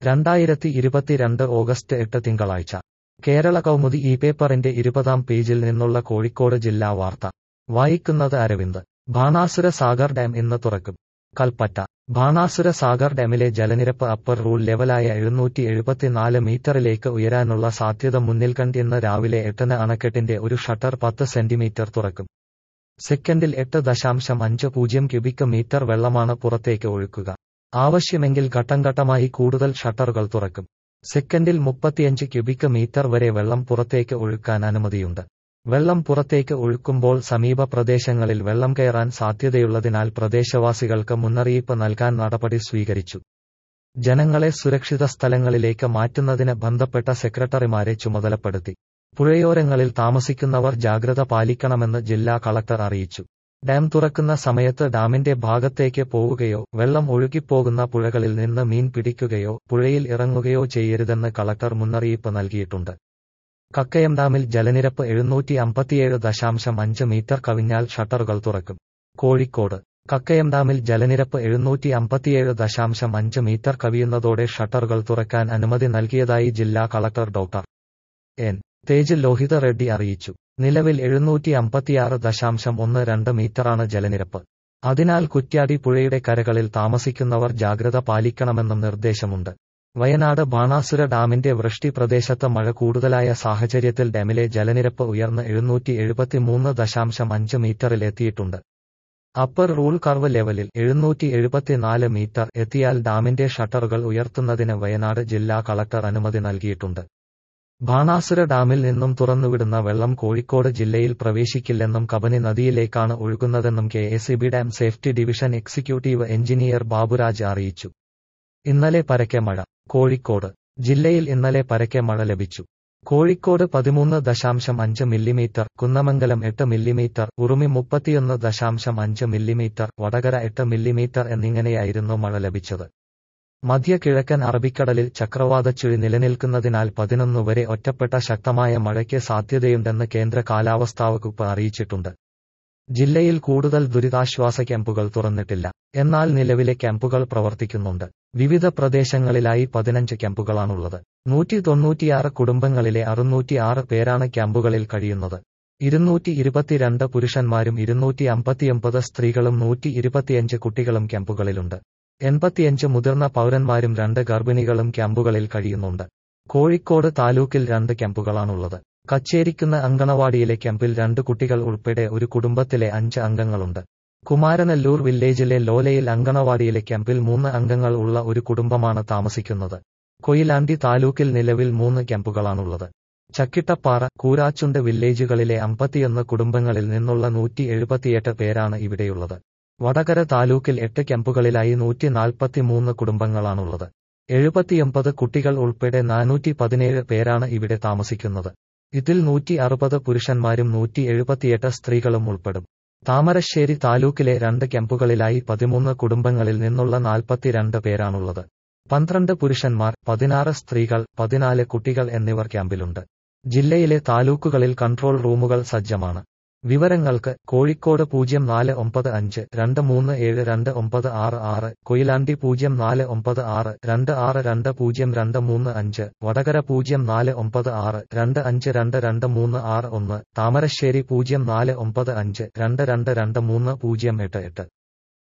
രണ്ടായിരത്തി ഇരുപത്തിരണ്ട് ഓഗസ്റ്റ് എട്ട് തിങ്കളാഴ്ച കേരള കൗമുദി ഈ പേപ്പറിന്റെ ഇരുപതാം പേജിൽ നിന്നുള്ള കോഴിക്കോട് ജില്ലാ വാർത്ത വായിക്കുന്നത് അരവിന്ദ് ബാണാസുര സാഗർ ഡാം ഇന്ന് തുറക്കും കൽപ്പറ്റ ബാണാസുര സാഗർ ഡാമിലെ ജലനിരപ്പ് അപ്പർ റൂൾ ലെവലായ എഴുന്നൂറ്റി എഴുപത്തിനാല് മീറ്ററിലേക്ക് ഉയരാനുള്ള സാധ്യത മുന്നിൽ കണ്ട് ഇന്ന് രാവിലെ എട്ടിന് അണക്കെട്ടിന്റെ ഒരു ഷട്ടർ പത്ത് സെന്റിമീറ്റർ തുറക്കും സെക്കൻഡിൽ എട്ട് ദശാംശം അഞ്ച് പൂജ്യം ക്യൂബിക് മീറ്റർ വെള്ളമാണ് പുറത്തേക്ക് ഒഴുക്കുക ആവശ്യമെങ്കിൽ ഘട്ടം ഘട്ടമായി കൂടുതൽ ഷട്ടറുകൾ തുറക്കും സെക്കൻഡിൽ മുപ്പത്തിയഞ്ച് ക്യൂബിക് മീറ്റർ വരെ വെള്ളം പുറത്തേക്ക് ഒഴുക്കാൻ അനുമതിയുണ്ട് വെള്ളം പുറത്തേക്ക് ഒഴുക്കുമ്പോൾ സമീപ പ്രദേശങ്ങളിൽ വെള്ളം കയറാൻ സാധ്യതയുള്ളതിനാൽ പ്രദേശവാസികൾക്ക് മുന്നറിയിപ്പ് നൽകാൻ നടപടി സ്വീകരിച്ചു ജനങ്ങളെ സുരക്ഷിത സ്ഥലങ്ങളിലേക്ക് മാറ്റുന്നതിന് ബന്ധപ്പെട്ട സെക്രട്ടറിമാരെ ചുമതലപ്പെടുത്തി പുഴയോരങ്ങളിൽ താമസിക്കുന്നവർ ജാഗ്രത പാലിക്കണമെന്ന് ജില്ലാ കളക്ടർ അറിയിച്ചു ഡാം തുറക്കുന്ന സമയത്ത് ഡാമിന്റെ ഭാഗത്തേക്ക് പോവുകയോ വെള്ളം ഒഴുകിപ്പോകുന്ന പുഴകളിൽ നിന്ന് മീൻ പിടിക്കുകയോ പുഴയിൽ ഇറങ്ങുകയോ ചെയ്യരുതെന്ന് കളക്ടർ മുന്നറിയിപ്പ് നൽകിയിട്ടുണ്ട് കക്കയം ഡാമിൽ ജലനിരപ്പ് എഴുന്നൂറ്റി അമ്പത്തിയേഴ് ദശാംശം അഞ്ച് മീറ്റർ കവിഞ്ഞാൽ ഷട്ടറുകൾ തുറക്കും കോഴിക്കോട് കക്കയം ഡാമിൽ ജലനിരപ്പ് എഴുന്നൂറ്റി അമ്പത്തിയേഴ് ദശാംശം അഞ്ച് മീറ്റർ കവിയുന്നതോടെ ഷട്ടറുകൾ തുറക്കാൻ അനുമതി നൽകിയതായി ജില്ലാ collector doctor N Tej Lohitha Reddy അറിയിച്ചു നിലവിൽ എഴുന്നൂറ്റി അമ്പത്തിയാറ് ദശാംശം ഒന്ന് രണ്ട് മീറ്ററാണ് ജലനിരപ്പ് അതിനാൽ കുറ്റ്യാടി പുഴയുടെ കരകളിൽ താമസിക്കുന്നവർ ജാഗ്രത പാലിക്കണമെന്നും നിർദ്ദേശമുണ്ട് വയനാട് ബാണാസുര ഡാമിന്റെ വൃഷ്ടി പ്രദേശത്ത് മഴ കൂടുതലായ സാഹചര്യത്തിൽ ഡാമിലെ ജലനിരപ്പ് ഉയർന്ന് എഴുന്നൂറ്റി എഴുപത്തിമൂന്ന് ദശാംശം അഞ്ച് മീറ്ററിലെത്തിയിട്ടുണ്ട് അപ്പർ റൂൾ കർവ് ലെവലിൽ എഴുന്നൂറ്റി എഴുപത്തിനാല് മീറ്റർ എത്തിയാൽ ഡാമിന്റെ ഷട്ടറുകൾ ഉയർത്തുന്നതിന് വയനാട് ജില്ലാ കളക്ടർ അനുമതി നൽകിയിട്ടുണ്ട് ബാണാസുര ഡാമിൽ നിന്നും തുറന്നുവിടുന്ന വെള്ളം കോഴിക്കോട് ജില്ലയിൽ പ്രവേശിക്കില്ലെന്നും കബനി നദിയിലേക്കാണ് ഒഴുകുന്നതെന്നും K S dam safety division executive engineer Baburaj അറിയിച്ചു ഇന്നലെ പരക്കെ മഴ കോഴിക്കോട് ജില്ലയിൽ ഇന്നലെ പരക്കെ മഴ ലഭിച്ചു കോഴിക്കോട് പതിമൂന്ന് ദശാംശം അഞ്ച് മില്ലിമീറ്റർ കുന്നമംഗലം എട്ട് മില്ലിമീറ്റർ ഉറുമി മുപ്പത്തിയൊന്ന് ദശാംശം അഞ്ച് മില്ലിമീറ്റർ വടകര എട്ട് മില്ലിമീറ്റർ എന്നിങ്ങനെയായിരുന്നു മഴ ലഭിച്ചത് മധ്യ കിഴക്കൻ അറബിക്കടലിൽ ചക്രവാതച്ചുഴി നിലനിൽക്കുന്നതിനാൽ പതിനൊന്ന് വരെ ഒറ്റപ്പെട്ട ശക്തമായ മഴയ്ക്ക് സാധ്യതയുണ്ടെന്ന് കേന്ദ്ര കാലാവസ്ഥാ വകുപ്പ് അറിയിച്ചിട്ടുണ്ട് ജില്ലയിൽ കൂടുതൽ ദുരിതാശ്വാസ ക്യാമ്പുകൾ തുറന്നിട്ടില്ല എന്നാൽ നിലവിലെ ക്യാമ്പുകൾ പ്രവർത്തിക്കുന്നുണ്ട് വിവിധ പ്രദേശങ്ങളിലായി പതിനഞ്ച് ക്യാമ്പുകളാണുള്ളത് നൂറ്റി തൊണ്ണൂറ്റിയാറ് കുടുംബങ്ങളിലെ അറുന്നൂറ്റിയാറ് പേരാണ് ക്യാമ്പുകളിൽ കഴിയുന്നത് ഇരുന്നൂറ്റി ഇരുപത്തിരണ്ട് പുരുഷന്മാരും ഇരുന്നൂറ്റി അമ്പത്തിയൊമ്പത് സ്ത്രീകളും നൂറ്റി ഇരുപത്തിയഞ്ച് കുട്ടികളും ക്യാമ്പുകളിലുണ്ട് എൺപത്തിയഞ്ച് മുതിർന്ന പൗരന്മാരും രണ്ട് ഗർഭിണികളും ക്യാമ്പുകളിൽ കഴിയുന്നുണ്ട് കോഴിക്കോട് താലൂക്കിൽ രണ്ട് ക്യാമ്പുകളാണുള്ളത് കച്ചേരിക്കുന്ന അങ്കണവാടിയിലെ ക്യാമ്പിൽ രണ്ട് കുട്ടികൾ ഉൾപ്പെടെ ഒരു കുടുംബത്തിലെ അഞ്ച് അംഗങ്ങളുണ്ട് കുമാരനെല്ലൂർ വില്ലേജിലെ ലോലയിൽ അങ്കണവാടിയിലെ ക്യാമ്പിൽ മൂന്ന് അംഗങ്ങൾ ഉള്ള ഒരു കുടുംബമാണ് താമസിക്കുന്നത് കൊയിലാണ്ടി താലൂക്കിൽ നിലവിൽ മൂന്ന് ക്യാമ്പുകളാണുള്ളത് ചക്കിട്ടപ്പാറ കൂരാച്ചുണ്ട് വില്ലേജുകളിലെ അമ്പത്തിയൊന്ന് കുടുംബങ്ങളിൽ നിന്നുള്ള നൂറ്റി എഴുപത്തിയെട്ട് പേരാണ് ഇവിടെയുള്ളത് വടകര താലൂക്കിൽ എട്ട് ക്യാമ്പുകളിലായി നൂറ്റി നാൽപ്പത്തിമൂന്ന് കുടുംബങ്ങളാണുള്ളത് എഴുപത്തിയൊമ്പത് കുട്ടികൾ ഉൾപ്പെടെ നാനൂറ്റി പതിനേഴ് പേരാണ് ഇവിടെ താമസിക്കുന്നത് ഇതിൽ നൂറ്റി അറുപത് പുരുഷന്മാരും നൂറ്റി എഴുപത്തിയെട്ട് സ്ത്രീകളും ഉൾപ്പെടും താമരശ്ശേരി താലൂക്കിലെ രണ്ട് ക്യാമ്പുകളിലായി പതിമൂന്ന് കുടുംബങ്ങളിൽ നിന്നുള്ള നാൽപ്പത്തിരണ്ട് പേരാണുള്ളത് പന്ത്രണ്ട് പുരുഷന്മാർ പതിനാറ് സ്ത്രീകൾ പതിനാല് കുട്ടികൾ എന്നിവർ ക്യാമ്പിലുണ്ട് ജില്ലയിലെ താലൂക്കുകളിൽ കൺട്രോൾ റൂമുകൾ സജ്ജമാണ് വിവരങ്ങൾക്ക് കോഴിക്കോട് പൂജ്യം നാല് ഒമ്പത് അഞ്ച് രണ്ട് മൂന്ന് ഏഴ് രണ്ട് ഒമ്പത് ആറ് ആറ് കൊയിലാണ്ടി പൂജ്യം നാല് ഒമ്പത് ആറ് രണ്ട് ആറ് രണ്ട് പൂജ്യം രണ്ട് മൂന്ന് അഞ്ച് വടകര പൂജ്യം നാല് ഒമ്പത് ആറ് രണ്ട് അഞ്ച് രണ്ട് രണ്ട് മൂന്ന് ആറ് ഒന്ന് താമരശ്ശേരി പൂജ്യം നാല് ഒമ്പത് അഞ്ച് രണ്ട് രണ്ട് രണ്ട് മൂന്ന് പൂജ്യം എട്ട് എട്ട്